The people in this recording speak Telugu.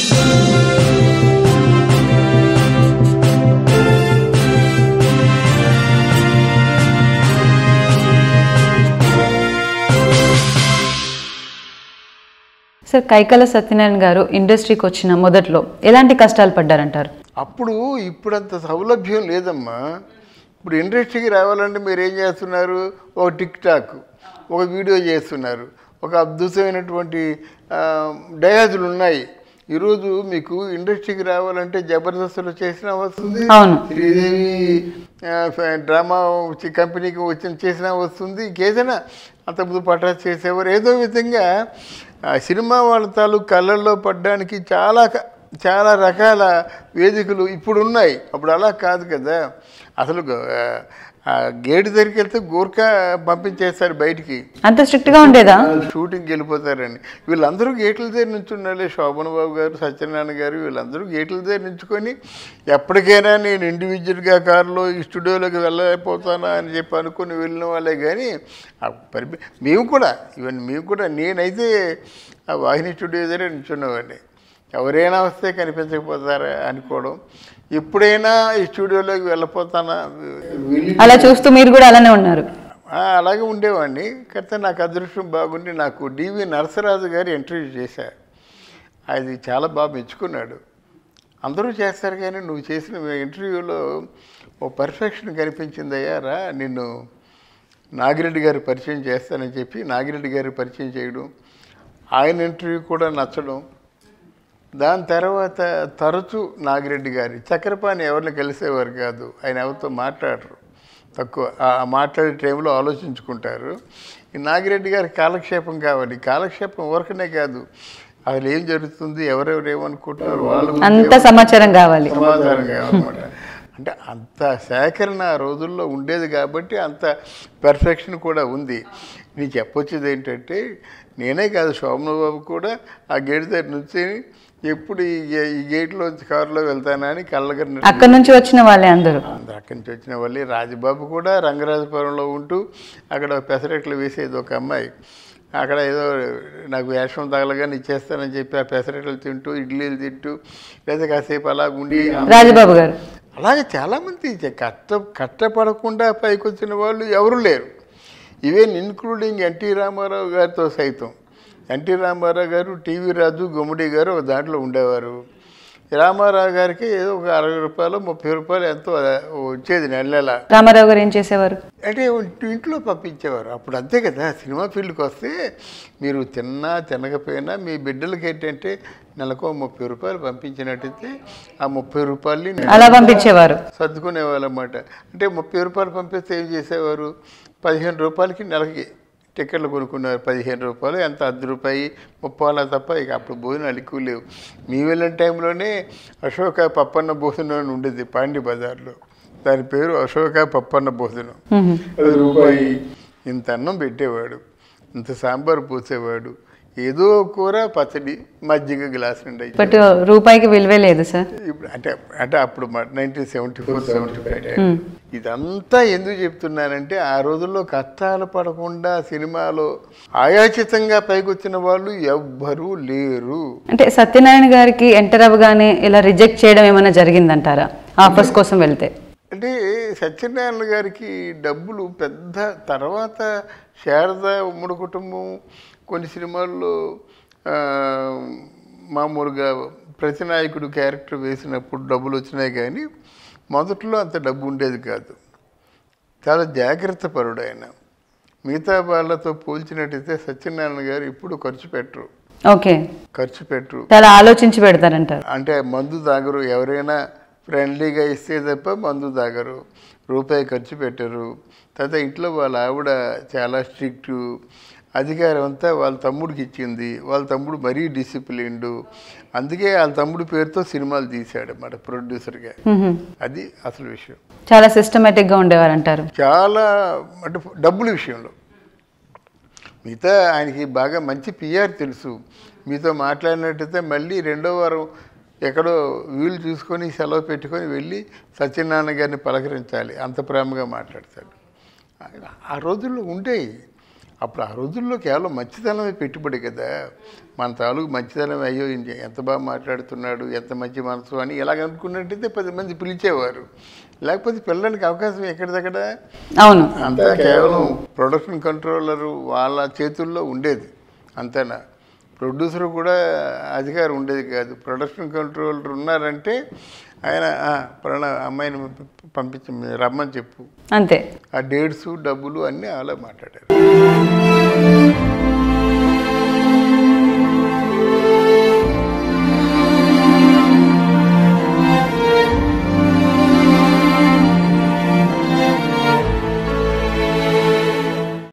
సార్ కైకల సత్యనారాయణ గారు ఇండస్ట్రీకి వచ్చిన మొదట్లో ఎలాంటి కష్టాలు పడ్డారంటారు అప్పుడు ఇప్పుడంత సౌలభ్యం లేదమ్మా ఇప్పుడు ఇండస్ట్రీకి రావాలంటే మీరు ఏం చేస్తున్నారు ఒక టిక్ టాక్ ఒక వీడియో చేస్తున్నారు ఒక అద్భుతమైనటువంటి ఆ, డయాజులు ఉన్నాయి ఈరోజు మీకు ఇండస్ట్రీకి రావాలంటే జబర్దస్త్లో చేసినా వస్తుంది అవును. శ్రీదేవి ఆ, ఫ- డ్రామా వచ్చి కంపెనీకి వచ్చిన చేసినా వస్తుంది ఇంకేదైనా అంతకుముందు పటాస్ చేసేవారు ఏదో విధంగా ఆ సినిమా వాళ్ళ తాలూకు కళ్ళల్లో పడడానికి చాలా క- చాలా రకాల వేదికలు ఇప్పుడు ఉన్నాయి అప్పుడు అలా కాదు కదా అసలు గ- ఆ గేటు దగ్గరికి వెళ్తే గోర్ఖా పంపించేస్తారు బయటికి అంత స్ట్రిక్ట్ గా ఉండేదా షూటింగ్కి వెళ్ళిపోతారని వీళ్ళందరూ గేట్ల దగ్గర నుంచున్నాలే శోభన్ బాబు గారు సత్యనారాయణ గారు వీళ్ళందరూ గేట్ల దగ్గర నుంచుకొని ఎప్పటికైనా నేను ఇండివిజువల్గా కారులో ఈ స్టూడియోలోకి వెళ్ళలేకపోతానా అని చెప్పి అనుకుని వెళ్ళిన వాళ్ళే కానీ ఆ పరిమి మేము కూడా ఈవెన్ మేము కూడా నేనైతే ఆ వాహిని స్టూడియో దగ్గర నిల్చున్నవాడిని ఎవరైనా వస్తే కనిపించకపోతారా అనుకోవడం ఎప్పుడైనా ఈ స్టూడియోలోకి వెళ్ళిపోతానా వెళ్ళి అలా చూస్తూ మీరు కూడా అలానే ఉన్నారు ఆ, అలాగే ఉండేవాడిని కాకపోతే నాకు అదృష్టం బాగుండి నాకు డివి నరసరాజు గారు ఇంటర్వ్యూ చేశారు అది చాలా బాగా మెచ్చుకున్నాడు అందరూ చేస్తారు కానీ నువ్వు చేసిన ఇంటర్వ్యూలో ఓ పర్ఫెక్షన్ కనిపించిందయ్యా రా నిన్ను నాగిరెడ్డి గారు పరిచయం చేస్తానని చెప్పి నాగిరెడ్డి గారు పరిచయం చేయడం ఆయన ఇంటర్వ్యూ కూడా నచ్చడం దాని తర్వాత తరచు నాగిరెడ్డి గారి చక్రపాణి ఎవరిని కలిసేవారు కాదు ఆయన ఎవరితో మాట్లాడరు తక్కువ ఆ మాట్లాడే టైంలో ఆలోచించుకుంటారు ఈ నాగిరెడ్డి గారి కాలక్షేపం కావాలి కాలక్షేపం ఊరకనే కాదు అసలు ఏం జరుగుతుంది ఎవరెవరు ఏమనుకుంటున్నారు వాళ్ళు అంత సమాచారం కావాలి సమాధానం కావాలన్నమాట అంటే అంత సేకరణ ఆ రోజుల్లో ఉండేది కాబట్టి అంత పెర్ఫెక్షన్ కూడా ఉంది నేను చెప్పొచ్చేది ఏంటంటే నేనే కాదు శోభనబాబు కూడా ఆ గేట్ దగ్గర నుంచి ఎప్పుడు ఈ గే- ఈ గేట్లో కారులో వెళ్తానా అని కళ్ళగరిని అక్కడి నుంచి వచ్చిన వాళ్ళే అందరూ అందరూ అక్కడి నుంచి వచ్చిన వాళ్ళే రాజబాబు కూడా రంగరాజపురంలో ఉంటూ అక్కడ పెసరట్లు వేసేది ఒక అమ్మాయి అక్కడ ఏదో నాకు వేషం తగలగానే ఇచ్చేస్తానని చెప్పి ఆ పెసరట్లు తింటూ ఇడ్లీలు తింటూ లేదా కాసేపు అలా ఉండి రాజబాబు గారు అలాగే చాలామంది చ- కష్ట కష్టపడకుండా పైకి వచ్చిన వాళ్ళు ఎవరు లేరు ఈవెన్ ఇన్క్లూడింగ్ ఎన్టీ రామారావు గారితో సైతం ఎన్టీ రామారావు గారు టీవీ రాజు గుమ్మడి గారు ఒక దాంట్లో ఉండేవారు రామారావు గారికి ఏదో ఒక అరవై రూపాయలు ముప్పై రూపాయలు ఎంతో వచ్చేది నెల నెల రామారావు గారు ఏం చేసేవారు అంటే ఇంటి- ఇంట్లో పంపించేవారు అప్పుడు అంతే కదా సినిమా ఫీల్డ్కి వస్తే మీరు తిన్నా తినకపోయినా మీ బిడ్డలకి ఏంటంటే నెలకు ముప్పై రూపాయలు పంపించినట్టయితే ఆ ముప్పై రూపాయలని అలా పంపించేవారు సర్దుకునేవాళ్ళమాట అంటే ముప్పై రూపాయలు పంపిస్తే ఏం చేసేవారు పదిహేను రూపాయలకి నెలకి టికెట్లు కొనుక్కున్నారు పదిహేను రూపాయలు ఎంత అర్ధ రూపాయి ముప్పాల తప్ప ఇక అప్పుడు భోజనాలు ఎక్కువ లేవు మీ వెళ్ళిన టైంలోనే అశోక పప్పన్న భోజనం అని ఉండేది పాండి బజార్లో దాని పేరు అశోక పప్పన్న భోజనం మ్మ్. అది రూపాయి ఇంత అన్నం పెట్టేవాడు ఇంత సాంబార్ పోసేవాడు ఏదో కూర పచ్చడి మజ్జిగ గ్లాస్ నిండా బట్ రూపాయికి విలువే లేదు సార్ ఇప్పుడు అంటే అంటే అప్పుడు nineteen seventy four seventy five ఇదంతా ఎందుకు చెప్తున్నానంటే ఆ రోజుల్లో కష్టాలు పడకుండా సినిమాలో ఆయాచితంగా పైకి వచ్చిన వాళ్ళు ఎవ్వరూ లేరు అంటే సత్యనారాయణ గారికి ఎంటర్ అవ్వగానే ఇలా రిజెక్ట్ చేయడం ఏమైనా జరిగిందంటారా ఆఫర్స్ కోసం వెళ్తే అంటే సత్యనారాయణ గారికి డబ్బులు పెద్ద తర్వాత శారద ఉమ్మడి కుటుంబం కొన్ని సినిమాల్లో ఆ, మామూలుగా ప్రతినాయకుడు క్యారెక్టర్ వేసినప్పుడు డబ్బులు వచ్చినాయి కానీ మొదట్లో అంత డబ్బు ఉండేది కాదు చాలా జాగ్రత్త పరుడు ఆయన మిగతా వాళ్ళతో పోల్చినట్టయితే సత్యనారాయణ గారు ఇప్పుడు ఖర్చు పెట్టరు ఓకే ఖర్చు పెట్టరు చాలా ఆలోచించి పెడతారంటారు అంటే మందు తాగరు ఎవరైనా ఫ్రెండ్లీగా ఇస్తే తప్ప మందు తాగరు రూపాయి ఖర్చు పెట్టరు తర్వాత ఇంట్లో వాళ్ళ ఆవిడ చాలా స్ట్రిక్ట్ అధికారం అంతా వాళ్ళ తమ్ముడికి ఇచ్చింది వాళ్ళ తమ్ముడు మరీ డిసిప్లిన్డ్ అందుకే వాళ్ళ తమ్ముడు పేరుతో సినిమాలు తీశాడు అన్నమాట ప్రొడ్యూసర్గా మ్మ్. అది అసలు విషయం చాలా సిస్టమేటిక్ గా ఉండేవారు అంటారు చాలా అంటే డబ్బుల విషయంలో మిగతా ఆయనకి బాగా మంచి పిఆర్ తెలుసు మీతో మాట్లాడినట్టయితే మళ్ళీ రెండో వారం ఎక్కడో వీలు చూసుకొని సెలవు పెట్టుకొని వెళ్ళి సత్యనారాయణ గారిని పలకరించాలి అంత ప్రేమగా మాట్లాడతాడు ఆ రోజుల్లో ఉండేవి అప్పుడు ఆ రోజుల్లో కేవలం మంచితనమే పెట్టుబడి కదా మన తాలూకు మంచితనం అయ్యో ఇంత- ఎంత బాగా మాట్లాడుతున్నాడు ఎంత మంచి మనసు అని ఇలాగ అనుకున్నట్టయితే పది మంది పిలిచేవారు లేకపోతే పిల్లలకి అవకాశం ఎక్కడిదక్కడ అవును అంతా కేవలం ప్రొడక్షన్ కంట్రోలరు వాళ్ళ చేతుల్లో ఉండేది అంతేనా ప్రొడ్యూసర్ కూడా అధికారం ఉండేది కాదు ప్రొడక్షన్ కంట్రోలర్ ఉన్నారంటే ఆయన "ఆ, పలానా అమ్మాయిని పంపించి రమ్మని చెప్పు అంతే ఆ డేట్స్ డబ్బులు అన్నీ అలా మాట్లాడారు